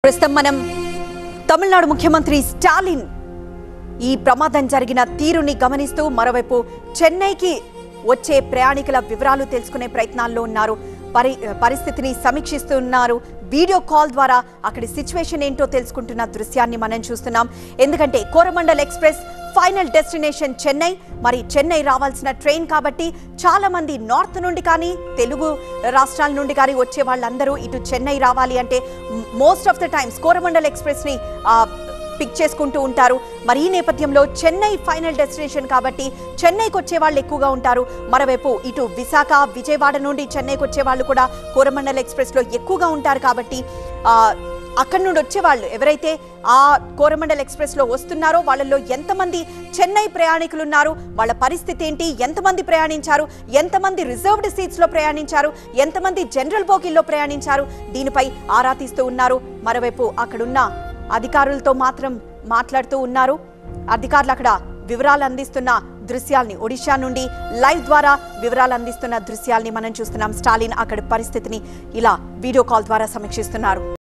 ప్రస్తుతం మనం తమిళనాడు ముఖ్యమంత్రి స్టాలిన్ ఈ ప్రమాదం జరిగిన తీరుని గమనిస్తూ మరోవైపు చెన్నైకి వచ్చే ప్రయాణికుల వివరాలు తెలుసుకునే ప్రయత్నాల్లో ఉన్నారు పరి పరిస్థితిని సమీక్షిస్తున్నారు వీడియో కాల్ ద్వారా అక్కడి సిచ్యువేషన్ ఏంటో తెలుసుకుంటున్న దృశ్యాన్ని మనం చూస్తున్నాం ఎందుకంటే Coromandel express final destination Chennai మరి చెన్నై రావాల్సిన ట్రైన్ కాబట్టి చాలా మంది నార్త్ నుండి కానీ తెలుగు రాష్ట్రాల నుండి కానీ వచ్చే వాళ్ళందరూ ఇటు చెన్నై రావాలి అంటే most of the times Coromandel ఎక్స్ప్రెస్ని పిక్ చేసుకుంటూ ఉంటారు మరి ఈ నేపథ్యంలో చెన్నై ఫైనల్ డెస్టినేషన్ కాబట్టి చెన్నైకి వచ్చే వాళ్ళు ఎక్కువగా ఉంటారు మరోవైపు ఇటు విశాఖ విజయవాడ నుండి చెన్నైకి వచ్చే వాళ్ళు కూడా కోరమండల్ ఎక్స్ప్రెస్లో ఎక్కువగా ఉంటారు కాబట్టి ఆ, అక్కడి నుండి వచ్చే వాళ్ళు ఎవరైతే ఆ కోరమండల్ ఎక్స్ప్రెస్లో వస్తున్నారో వాళ్ళల్లో ఎంతమంది చెన్నై ప్రయాణికులు ఉన్నారు వాళ్ళ పరిస్థితి ఏంటి ఎంతమంది ప్రయాణించారు ఎంతమంది రిజర్వ్డ్ సీట్స్లో ప్రయాణించారు ఎంతమంది జనరల్ బోగిల్లో ప్రయాణించారు దీనిపై ఆరా తీస్తూ ఉన్నారు మరోవైపు అక్కడున్న అధికారులతో మాత్రం మాట్లాడుతూ ఉన్నారు అధికారులు అక్కడ వివరాలు అందిస్తున్న దృశ్యాల్ని ఒడిషా నుండి లైవ్ ద్వారా వివరాలు అందిస్తున్న దృశ్యాల్ని మనం చూస్తున్నాం స్టాలిన్ అక్కడి పరిస్థితిని ఇలా వీడియో కాల్ ద్వారా సమీక్షిస్తున్నారు